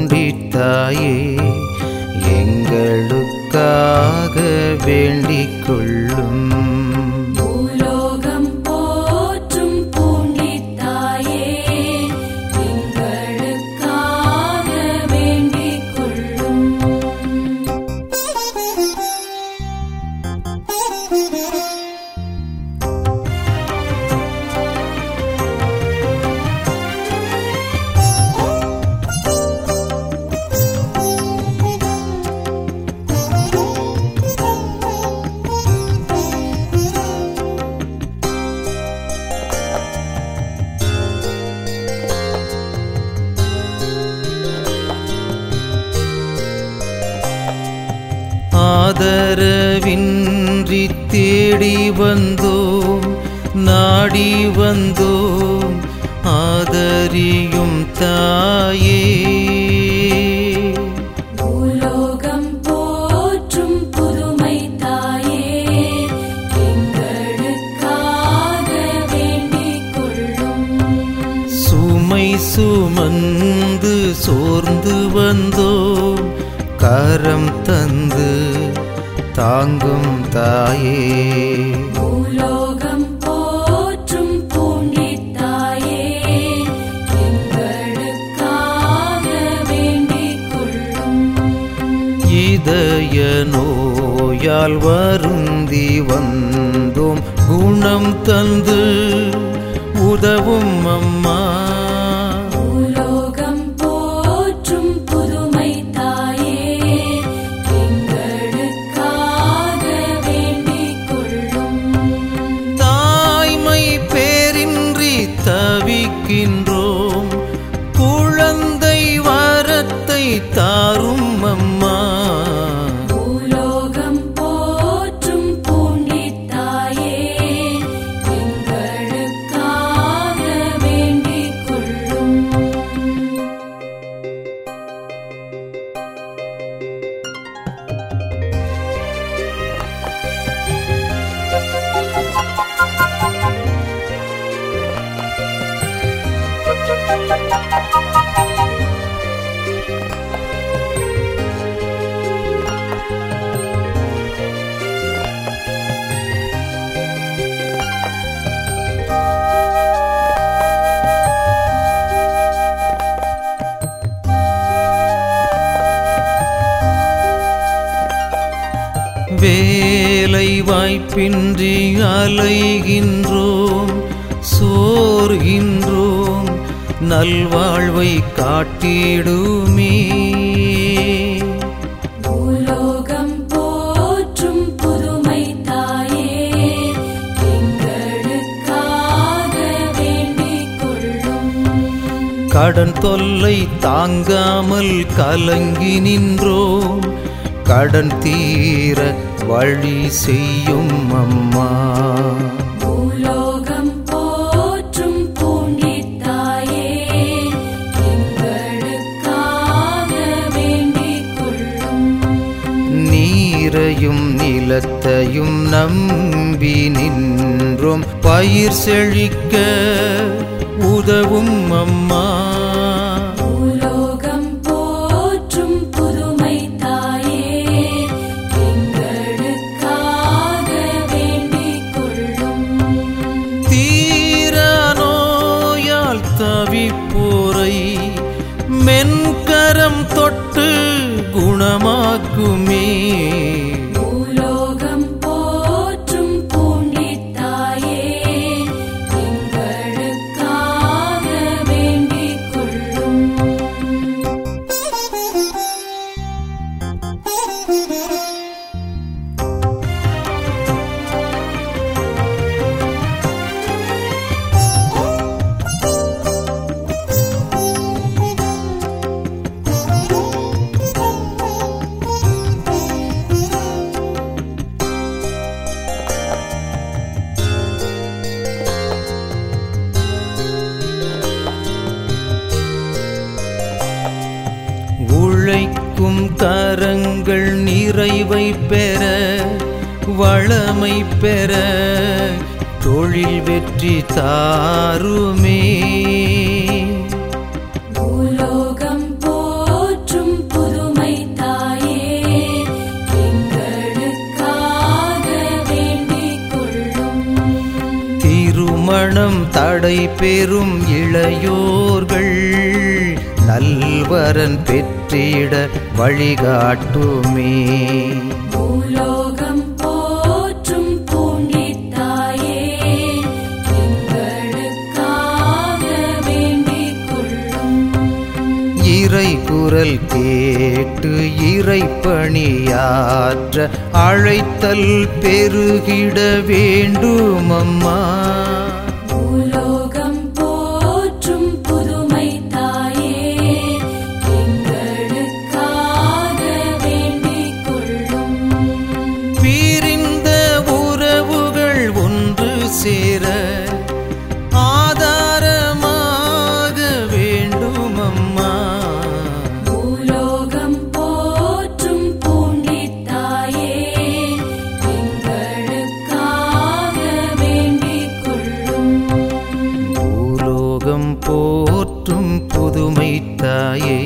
பூண்டித்தாயே எங்களுக்காக வேண்டிக் கொள்ளும் பூலோகம் போற்றும் பூண்டித்தாயே எங்களுக்காக வேண்டிக் கொள்ளும் ஆதரவின்றி தேடி வந்தோம் நாடி வந்தோம் ஆதரியும் தாயே பூலோகம் போற்றும் புதுமை தாயே எங்களுக்காக வேண்டிக் கொள்ளும் சுமை சுமந்து சோர்ந்து வந்தோம் கரம் தந்து தாங்கும் தாயே பூலோகம் போற்றும் பூண்டித்தாயே எங்களுக்காக வேண்டிக் கொள்ளும் இதய நோயால் வருந்தி வந்தோம் குணம் தந்து உதவும் அம்மா பூலோகம் போற்றும் புதுமை தாயே எங்களுக்காக வேண்டிக் கொள்ளும் தாய்மை பேரின்றி தவிக்கின்றோம் குழந்தை வரத்தை தாரும் அம்மா பூலோகம் போற்றும் பூண்டித்தாயே எங்களுக்காக வேண்டிக் கொள்ளும் வேலை வாய்ப்பின்றி அலைகின்றோம் சோர்கின்றோம் நல்வாழ்வை காட்டிடுமே பூலோகம் போற்றும் புதுமை தாயே எங்களுக்காக வேண்டிக் கொள்ளும் கடன் தொல்லை தாங்காமல் கலங்கி நின்றோம் கடன் தீர வழி செய்யும் அம்மா பூலோகம் போற்றும் பூண்டித்தாயே எங்களுக்காக வேண்டிக் கொள்ளும் நீரையும் நிலத்தையும் நம்பி நின்றோம் பயிர் செழிக்க உதவும் அம்மா பூலோகம் போற்றும் புதுமை தாயே எங்களுக்காக வேண்டிக் கொள்ளும் தீர நோயால் தவிப்போரை மென்கரம் தொட்டு குணமாக்குமே பூலோகம் போற்றும் பூண்டித்தாயே எங்களுக்காக வேண்டிக் கொள்ளும் உழைக்கும் கரங்கள் நிறைவை பெற வளமை பெற தொழில் வெற்றி தாருமே பூலோகம் போற்றும் மனம் தடை பெறும் இளையோர்கள் நல்வரன் பெற்றிட வழிகாட்டுமே பூலோகம் போற்றும் பூண்டித்தாயே எங்களுக்காக வேண்டிக் கொள்ளும் இறை குரல் கேட்டு இறை பணியாற்ற அழைத்தல் பெருகிட வேண்டும் அம்மா பூலோகம் போற்றும் புதுமை தாயே எங்களுக்காக வேண்டிக் கொள்ளும் பிரிந்த உறவுகள் ஒன்று சேர ஆதாரமாக வேண்டும் அம்மா பூலோகம் போற்றும் பூண்டித்தாயே எங்களுக்காக வேண்டிக் கொள்ளும் பூலோகம் போற்றும் புதுமை தாயே